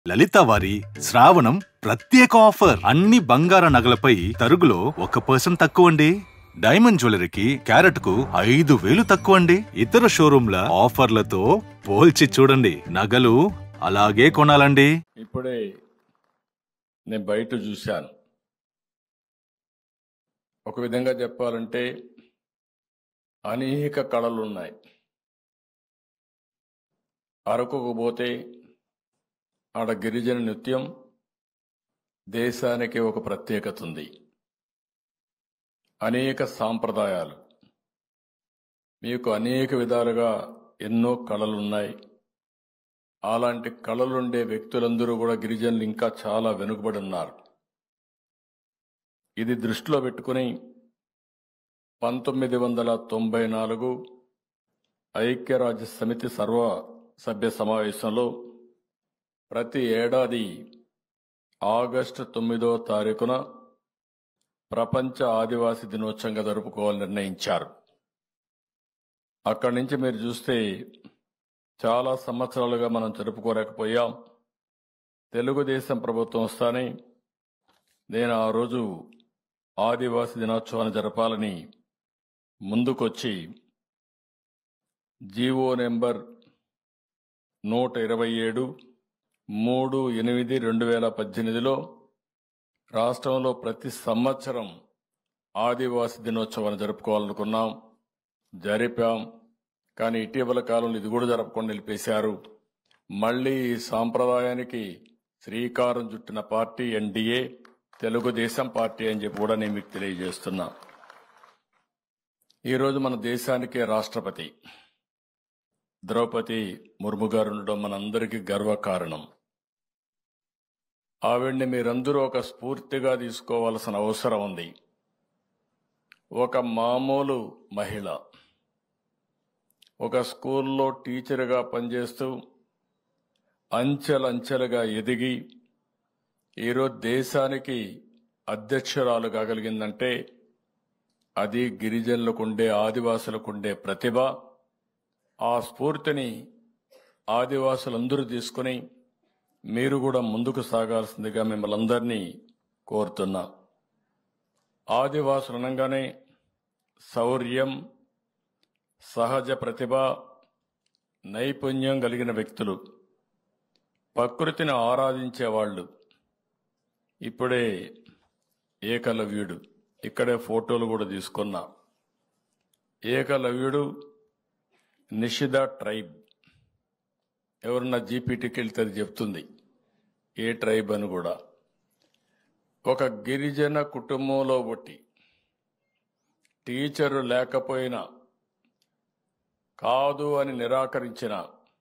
లలిత వారి శ్రావణం ప్రత్యేక ఆఫర్ అన్ని బంగార నగలపై తరుగులో ఒక పర్సెంట్ తక్కువండి డైమండ్ జ్యువెలరీకి క్యారెట్ కు ఐదు వేలు తక్కువండి ఇతర షోరూంల ఆఫర్లతో పోల్చి చూడండి నగలు అలాగే కొనాలండి ఇప్పుడే నేను బయట చూశాను ఒక విధంగా చెప్పాలంటే అనేక కళలు ఉన్నాయి అరకుకు పోతే ఆడ గిరిజన నృత్యం దేశానికి ఒక ప్రత్యేకత ఉంది అనేక సాంప్రదాయాలు మీకు అనేక విధాలుగా ఎన్నో కళలు ఉన్నాయి అలాంటి కళలుండే వ్యక్తులందరూ కూడా గిరిజనులు ఇంకా చాలా వెనుకబడి ఉన్నారు ఇది దృష్టిలో పెట్టుకుని పంతొమ్మిది వందల తొంభై నాలుగు ఐక్యరాజ్య సమితి సర్వ సభ్య సమావేశంలో ప్రతి ఏడాది ఆగస్టు తొమ్మిదో తారీఖున ప్రపంచ ఆదివాసీ దినోత్సవంగా జరుపుకోవాలని నిర్ణయించారు అక్కడి నుంచి మీరు చూస్తే చాలా సంవత్సరాలుగా మనం జరుపుకోలేకపోయాం తెలుగుదేశం ప్రభుత్వం వస్తానే నేను ఆ రోజు ఆదివాసీ దినోత్సవాన్ని జరపాలని ముందుకొచ్చి జీవో నెంబర్ నూట ఇరవై ఏడు మూడు ఎనిమిది రెండు వేల పద్దెనిమిదిలో రాష్ట్రంలో ప్రతి సంవత్సరం ఆదివాసీ దినోత్సవాన్ని జరుపుకోవాలనుకున్నాం జరిపాం కానీ ఇటీవల కాలంలో ఇది కూడా జరపకుండా నిలిపేశారు మళ్ళీ ఈ సాంప్రదాయానికి శ్రీకారం చుట్టిన పార్టీ ఎన్డీఏ తెలుగుదేశం పార్టీ అని చెప్పి కూడా నేను మీకు తెలియజేస్తున్నా ఈరోజు మన దేశానికే రాష్ట్రపతి ద్రౌపది ముర్ము గారు ఉండడం మనందరికీ గర్వకారణం ఆవిడ్ని మీరందరూ ఒక స్ఫూర్తిగా తీసుకోవాల్సిన అవసరం ఉంది ఒక మామూలు మహిళ ఒక స్కూల్లో టీచర్గా పనిచేస్తూ అంచెలంచెలుగా ఎదిగి ఈరోజు దేశానికి అధ్యక్షురాలు కాగలిగిందంటే అది గిరిజనులకుండే ఆదివాసులకుండే ప్రతిభ ఆ స్ఫూర్తిని ఆదివాసులందరూ తీసుకుని మీరు కూడా ముందుకు సాగాల్సిందిగా మిమ్మల్ని అందరినీ కోరుతున్నా ఆదివాసులు అనగానే శౌర్యం సహజ ప్రతిభ నైపుణ్యం కలిగిన వ్యక్తులు ప్రకృతిని ఆరాధించేవాళ్ళు ఇప్పుడే ఏకలవ్యుడు ఇక్కడే ఫోటోలు కూడా తీసుకున్నా ఏకలవ్యుడు నిషిద ట్రైబ్ ఎవరన్నా జీపీటీకి వెళ్తే అది చెప్తుంది ఏ ట్రైబ్ అని కూడా ఒక గిరిజన కుటుంబంలో పుట్టి టీచరు లేకపోయినా కాదు అని నిరాకరించిన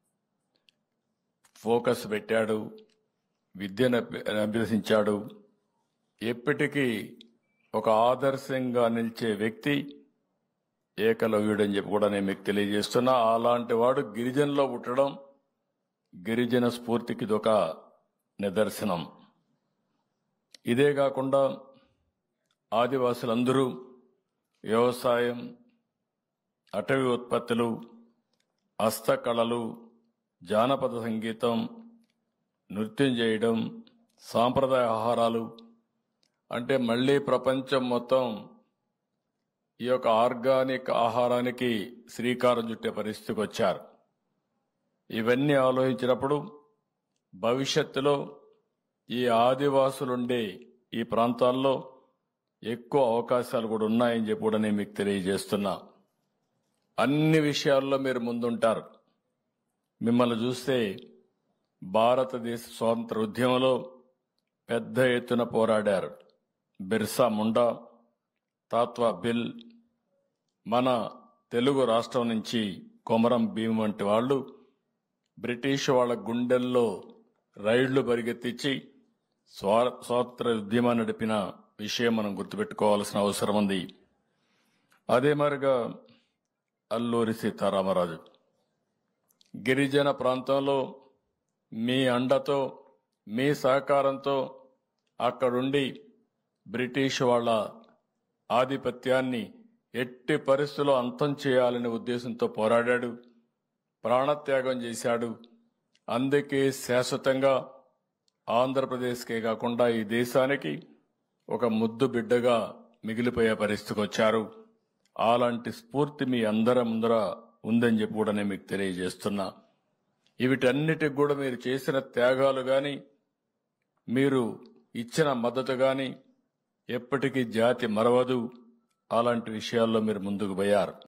ఫోకస్ పెట్టాడు విద్యను అభ్య- అభ్యసించాడు ఎప్పటికీ ఒక ఆదర్శంగా నిలిచే వ్యక్తి ఏకలవ్యుడని చెప్పి కూడా నేను మీకు తెలియజేస్తున్నా అలాంటి వాడు గిరిజనలో పుట్టడం గిరిజన స్ఫూర్తికి ఇదొక నిదర్శనం ఇదే కాకుండా ఆదివాసులందరూ వ్యవసాయం అటవీ ఉత్పత్తులు హస్తకళలు జానపద సంగీతం నృత్యం చేయడం సాంప్రదాయ ఆహారాలు అంటే మళ్ళీ ప్రపంచం మొత్తం ఈ యొక్క ఆర్గానిక్ ఆహారానికి శ్రీకారం చుట్టే పరిస్థితికి వచ్చారు ఇవన్నీ ఆలోచించినప్పుడు భవిష్యత్తులో ఈ ఆదివాసులుండే ఈ ప్రాంతాల్లో ఎక్కువ అవకాశాలు కూడా ఉన్నాయని చెప్పి కూడా నేను మీకు తెలియజేస్తున్నా అన్ని విషయాల్లో మీరు ముందుంటారు మిమ్మల్ని చూస్తే భారతదేశ స్వాతంత్ర ఉద్యమంలో పెద్ద ఎత్తున పోరాడారు బిర్సా ముండా తాత్వా బిల్ మన తెలుగు రాష్ట్రం నుంచి కొమరం భీమ్ వంటి వాళ్ళు బ్రిటిష్ వాళ్ళ గుండెల్లో రైళ్లు పరిగెత్తించి స్వా స్వాతంత్ర ఉద్యమాన్ని నడిపిన విషయం మనం గుర్తుపెట్టుకోవాల్సిన అవసరం ఉంది అదే మరిగా అల్లూరి సీతారామరాజు గిరిజన ప్రాంతంలో మీ అండతో మీ సహకారంతో అక్కడుండి బ్రిటిష్ వాళ్ళ ఆధిపత్యాన్ని ఎట్టి పరిస్థితుల్లో అంతం చేయాలనే ఉద్దేశంతో పోరాడాడు ప్రాణత్యాగం చేశాడు అందుకే శాశ్వతంగా ఆంధ్రప్రదేశ్కే కాకుండా ఈ దేశానికి ఒక ముద్దు బిడ్డగా మిగిలిపోయే పరిస్థితికి వచ్చారు అలాంటి స్ఫూర్తి మీ అందరి ముందర ఉందని చెప్పి కూడా నేను మీకు తెలియజేస్తున్నా వీటన్నిటికి కూడా మీరు చేసిన త్యాగాలు గాని మీరు ఇచ్చిన మద్దతు గాని ఎప్పటికీ జాతి మరవదు అలాంటి విషయాల్లో మీరు ముందుకు పోయారు